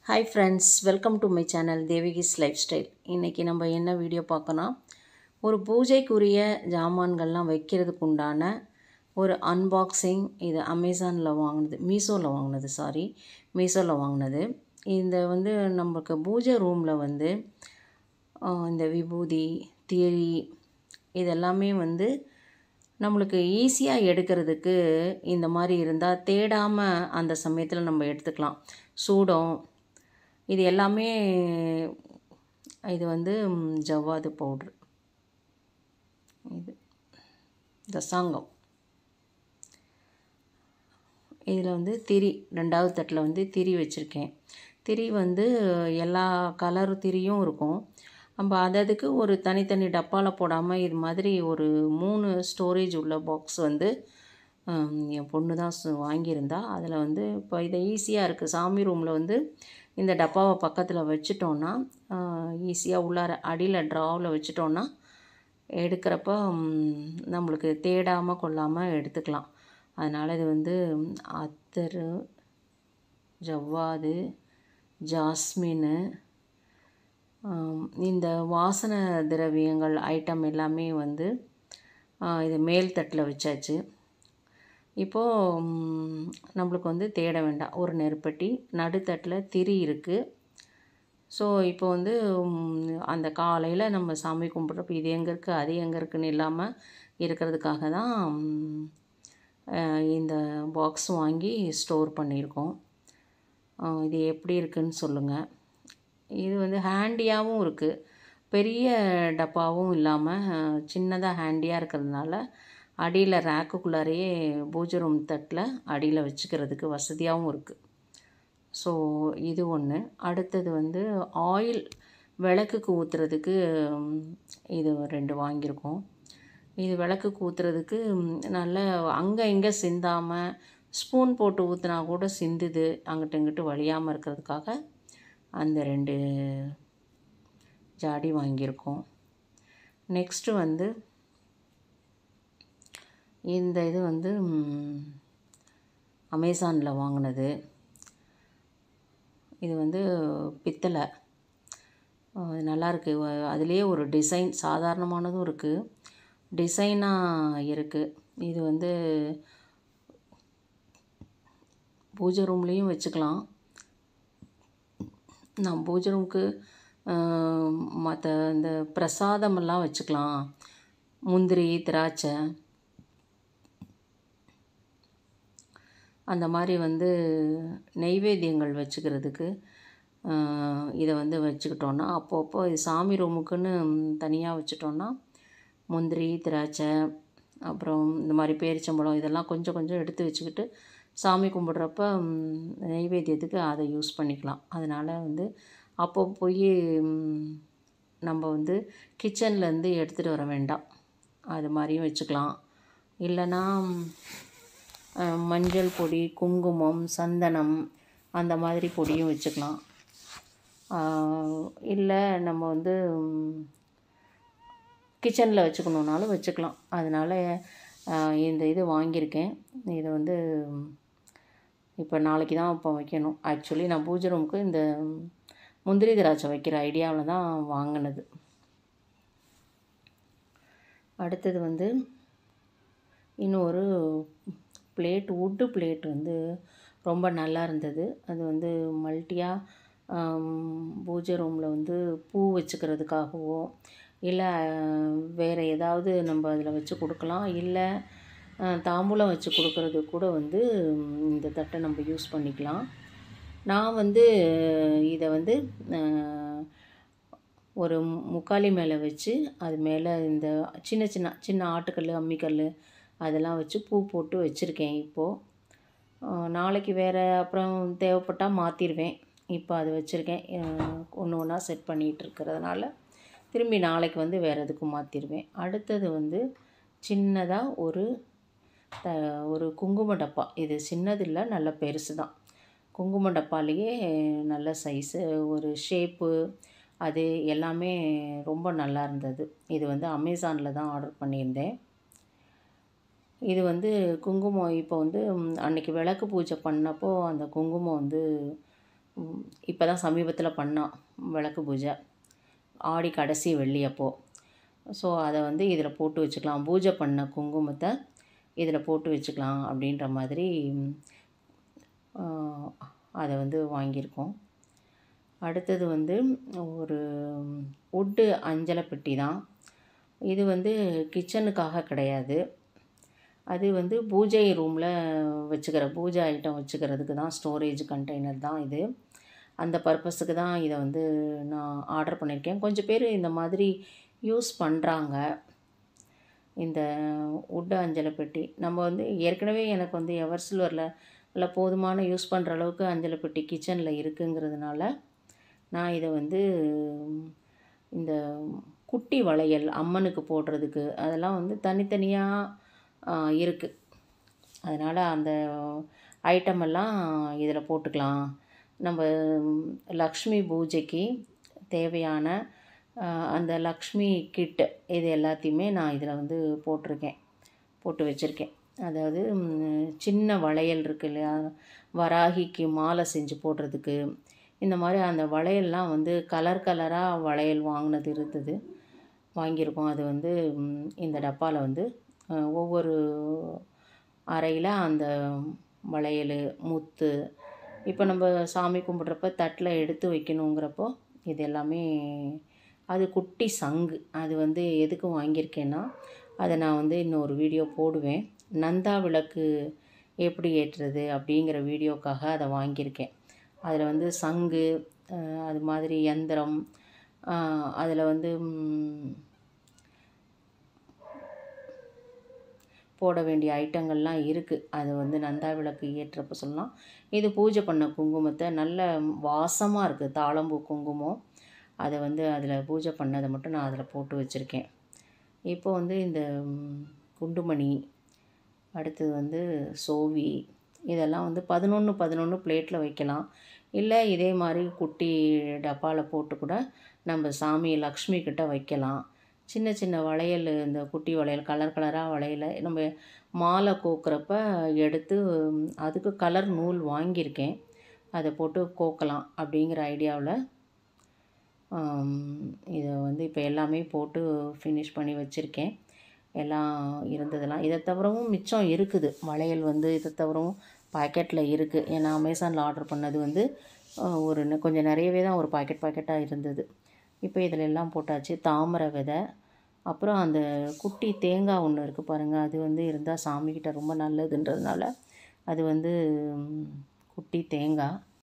hi friends welcome to my channel Devika's lifestyle இன்றைக்கி நம்ம என்ன வீடியோ பார்க்கணும் ஒரு பூஜைக்குரிய ஜாமான்கள்லாம் வைக்கிறதுக்கு உண்டான ஒரு அன்பாக்சிங் இது அமேசானில் வாங்கினது மீஷோவில் வாங்கினது சாரி மீஷோவில் வாங்கினது இந்த வந்து நமக்கு பூஜை ரூமில் வந்து ஆஹ், இந்த விபூதி திரி இதெல்லாமே வந்து நம்மளுக்கு ஈஸியாக எடுக்கிறதுக்கு இந்த மாதிரி இருந்தால் தேடாமல் அந்த சமயத்தில் நம்ம எடுத்துக்கலாம் சூடம் இது எல்லாமே இது வந்து ம், ஜவ்வாது பவுட்ரு இது தசாங்கம் இதில் வந்து திரி ரெண்டாவது தட்டில் வந்து திரி வச்சுருக்கேன் திரி வந்து எல்லா கலர் திரியும் இருக்கும் நம்ம அததுக்கு ஒரு தனித்தனி டப்பாவில் போடாமல் இது மாதிரி ஒரு மூணு ஸ்டோரேஜ் உள்ள பாக்ஸ் வந்து ஹம், என் பொண்ணு தான் சு- வாங்கியிருந்தா அதில் வந்து இப்போ இது ஈஸியாக இருக்குது சாமி ரூமில் வந்து இந்த டப்பாவை பக்கத்தில் வச்சுட்டோன்னா ஈஸியாக உள்ளார அடியில் ட்ராவில் வச்சுட்டோன்னா எடுக்கிறப்ப ம், நம்மளுக்கு தேடாமல் கொள்ளாமல் எடுத்துக்கலாம் அதனால் இது வந்து ம், அத்தரு ஜவ்வாது ஜாஸ்மின்னு ஆம், இந்த வாசனை திரவியங்கள் ஐட்டம் எல்லாமே வந்து ஆ, இது மேல் தட்டில் வச்சாச்சு இப்போது ம், நம்மளுக்கு வந்து தேட வேண்டாம் ஒரு நெருப்பட்டி நடுத்தட்டில் திரி இருக்குது ஸோ இப்போ வந்து ம், அந்த காலையில் நம்ம சாமி கும்பிட்றப்ப இது எங்கே இருக்குது அது எங்கே இருக்குன்னு இல்லாமல் இருக்கிறதுக்காக தான் ம், அஹ், இந்த பாக்ஸ் வாங்கி ஸ்டோர் பண்ணியிருக்கோம் அஹ், இது எப்படி இருக்குன்னு சொல்லுங்கள் இது வந்து ஹேண்டியாகவும் இருக்குது பெரிய டப்பாவும் இல்லாமல் சின்னதாக ஹேண்டியாக இருக்கிறதுனால அடியில் ரேக்குக்குள்ளாரையே பூஜை ரூம் தட்டில் அடியில் வச்சுக்கிறதுக்கு வசதியாகவும் இருக்குது ஸோ இது ஒன்று அடுத்தது வந்து ஆயில் விளக்குக்கு ஊற்றுறதுக்கு ம், இது ரெண்டு வாங்கியிருக்கோம் இது விளக்குக்கு ஊற்றுறதுக்கு நல்ல அங்கே இங்கே சிந்தாமல் ஸ்பூன் போட்டு ஊற்றினா கூட சிந்துது அங்கிட்டு இங்கிட்டு வழியாமல் இருக்கிறதுக்காக அந்த ரெண்டு ஜாடி வாங்கியிருக்கோம் நெக்ஸ்ட்டு வந்து இந்த இது வந்து அமேசானில் வாங்கினது இது வந்து பித்தளை அஹ் இது நல்லா இருக்கு வ- அதுலேயே ஒரு டிசைன் சாதாரணமானதும் இருக்குது டிசைனாக இருக்குது இது வந்து பூஜை ரூம்லேயும் வச்சுக்கலாம் நான் பூஜை ரூமுக்கு மற்ற இந்த பிரசாதமெல்லாம் வச்சுக்கலாம் முந்திரி திராட்சை அந்த மாதிரி வந்து நெய்வேத்தியங்கள் வச்சுக்கிறதுக்கு ஆஹ், இதை வந்து வச்சுக்கிட்டோன்னா அப்பப்போ இது சாமி ரூமுக்குன்னு தனியாக வச்சுட்டோன்னா முந்திரி திராட்சை அப்புறம் இந்த மாதிரி பேரிச்சம்பழம் இதெல்லாம் கொஞ்சம் கொஞ்சம் எடுத்து வச்சுக்கிட்டு சாமி கும்பிட்றப்ப ம், நெய்வேத்தியத்துக்கு அதை யூஸ் பண்ணிக்கலாம் அதனால் வந்து அப்போ போய் ம், நம்ம வந்து கிச்சன்லேருந்து எடுத்துகிட்டு வர வேண்டாம் அது மாதிரியும் வச்சுக்கலாம் இல்லைன்னா அஹ், மஞ்சள் பொடி குங்குமம் சந்தனம் அந்த மாதிரி பொடியும் வச்சுக்கலாம் இல்லை நம்ம வந்து கிச்சனில் வச்சுக்கணுன்னாலும் வச்சுக்கலாம் அதனால் அஹ், இந்த இது வாங்கியிருக்கேன் இது வந்து இப்போ நாளைக்கு தான் இப்போ வைக்கணும் ஆக்சுவலி நான் பூஜை ரூமுக்கு இந்த முந்திரி திராட்சை வைக்கிற ஐடியாவில் தான் வாங்கினது அடுத்தது வந்து இன்னொரு பிளேட் வுட்டு பிளேட் வந்து ரொம்ப நல்லா இருந்தது அது வந்து மல்டியாக பூஜை ரூமில் வந்து பூ வச்சுக்கிறதுக்காகவோ இல்லை வேறு ஏதாவது நம்ம அதில் வச்சு கொடுக்கலாம் இல்லை அஹ், தாம்பூலம் வச்சு கொடுக்கறது கூட வந்து ம், இந்த தட்டை நம்ம யூஸ் பண்ணிக்கலாம் நான் வந்து இதை வந்து அஹ், ஒரு முக்காலி மேலே வச்சு அது மேலே இந்த சின்ன சின்ன சின்ன ஆட்டுக்கல் அம்மிக்கல் அதெல்லாம் வச்சு பூ போட்டு வச்சுருக்கேன் இப்போது நாளைக்கு வேறு அப்புறம் தேவைப்பட்டால் மாற்றிடுவேன் இப்போ அது வச்சுருக்கேன் ஒன்று ஒன்றா செட் பண்ணிகிட்டு இருக்கிறதுனால திரும்பி நாளைக்கு வந்து வேறு எதுக்கும் மாற்றிடுவேன் அடுத்தது வந்து சின்னதாக ஒரு த ஒரு குங்கும டப்பா இது சின்னதில்லை நல்ல பெருசு தான் குங்கும டப்பாலேயே நல்ல சைஸு ஒரு ஷேப்பு அது எல்லாமே ரொம்ப நல்லா இருந்தது இது வந்து அமேசானில் தான் ஆர்டர் பண்ணியிருந்தேன் இது வந்து குங்குமம் இப்போ வந்து ம், அன்னைக்கு விளக்கு பூஜை பண்ணப்போ அந்த குங்குமம் வந்து ம், இப்போ தான் சமீபத்தில் பண்ணோம் விளக்கு பூஜை ஆடி கடைசி வெள்ளி அப்போது ஸோ அதை வந்து இதில் போட்டு வச்சுக்கலாம் பூஜை பண்ண குங்குமத்தை இதில் போட்டு வச்சுக்கலாம் அப்படின்ற மாதிரி ஆஹ், அதை வந்து வாங்கியிருக்கோம் அடுத்தது வந்து ஒரு உட்டு அஞ்சலை பெட்டி தான் இது வந்து கிச்சனுக்காக கிடையாது அது வந்து பூஜை ரூமில் வச்சுக்கிற பூஜை ஐட்டம் வச்சுக்கிறதுக்கு தான் ஸ்டோரேஜ் கண்டெய்னர் தான் இது அந்த பர்பஸுக்கு தான் இதை வந்து நான் ஆர்டர் பண்ணியிருக்கேன் கொஞ்சம் பேர் இந்த மாதிரி யூஸ் பண்ணுறாங்க இந்த உட்டு அஞ்சலை பெட்டி நம்ம வந்து ஏற்கனவே எனக்கு வந்து எவர் சில்வரில் நல்ல போதுமான யூஸ் பண்ணுற அளவுக்கு அஞ்சலை பெட்டி கிச்சனில் இருக்குங்கிறதுனால நான் இதை வந்து இந்த குட்டி வளையல் அம்மனுக்கு போடுறதுக்கு அதெல்லாம் வந்து தனித்தனியாக இருக்குது அதனால் அந்த ஐட்டம் எல்லாம் இதில் போட்டுக்கலாம் நம்ம லக்ஷ்மி பூஜைக்கு தேவையான ஆஹ், அந்த லக்ஷ்மி கிட்டு இது எல்லாத்தையுமே நான் இதில் வந்து போட்டிருக்கேன் போட்டு வச்சுருக்கேன் அதாவது ம், சின்ன வளையல் இருக்கு இல்லையா வராகிக்கு மாலை செஞ்சு போடுறதுக்கு இந்த மாதிரி அந்த வளையல்லாம் வந்து கலர் கலராக வளையல் வாங்கினது இருந்தது வாங்கியிருக்கோம் அது வந்து ம், இந்த டப்பாவில் வந்து அஹ், ஒவ்வொரு அறையில் அந்த வளையல் முத்து இப்போ நம்ம சாமி கும்பிட்றப்ப தட்டில் எடுத்து வைக்கணுங்கிறப்போ இது எல்லாமே அது குட்டி சங்கு அது வந்து எதுக்கு வாங்கியிருக்கேன்னா அதை நான் வந்து இன்னொரு வீடியோ போடுவேன் நந்தா விளக்கு எப்படி ஏற்றுறது அப்படிங்கிற வீடியோக்காக அதை வாங்கியிருக்கேன் அதில் வந்து சங்கு அஹ், அது மாதிரி யந்திரம் அதில் வந்து ம், போட வேண்டிய ஐட்டங்கள்லாம் இருக்குது அது வந்து நந்தா விளக்கு ஏற்றப்ப சொல்லலாம் இது பூஜை பண்ண குங்குமத்தை நல்ல வாசமாக இருக்குது தாளம்பூ குங்குமம் அதை வந்து அதில் பூஜை பண்ணதை மட்டும் நான் அதில் போட்டு வச்சுருக்கேன் இப்போ வந்து இந்த ம், குண்டுமணி அடுத்தது வந்து சோவி இதெல்லாம் வந்து பதினொன்று பதினொன்று பிளேட்டில் வைக்கலாம் இல்லை இதே மாதிரி குட்டி டப்பாவில் போட்டு கூட நம்ம சாமி லக்ஷ்மி கிட்ட வைக்கலாம் சின்ன சின்ன வளையல் இந்த குட்டி வளையல் கலர் கலராக வளையல நம்ம மாலை கோக்குறப்ப எடுத்து ம், அதுக்கு கலர் நூல் வாங்கியிருக்கேன் அதை போட்டு கோக்கலாம் அப்படிங்கிற ஐடியாவில் இதை வந்து இப்போ எல்லாமே போட்டு ஃபினிஷ் பண்ணி வச்சுருக்கேன் எல்லாம் இருந்ததெல்லாம் இதை தவிரவும் மிச்சம் இருக்குது வளையல் வந்து இதை தவிரவும் பாக்கெட்டில் இருக்குது ஏன்னா அமேசானில் ஆர்டர் பண்ணது வந்து அஹ், ஒரு ந- கொஞ்சம் நிறையவே தான் ஒரு பாக்கெட் பாக்கெட்டாக இருந்தது இப்போ இதில் எல்லாம் போட்டாச்சு தாமரை விதை அப்புறம் அந்த குட்டி தேங்காய் ஒன்று இருக்குது பாருங்கள் அது வந்து இருந்தால் சாமிக்கிட்ட ரொம்ப நல்லதுன்றதுனால அது வந்து ம், குட்டி தேங்காய்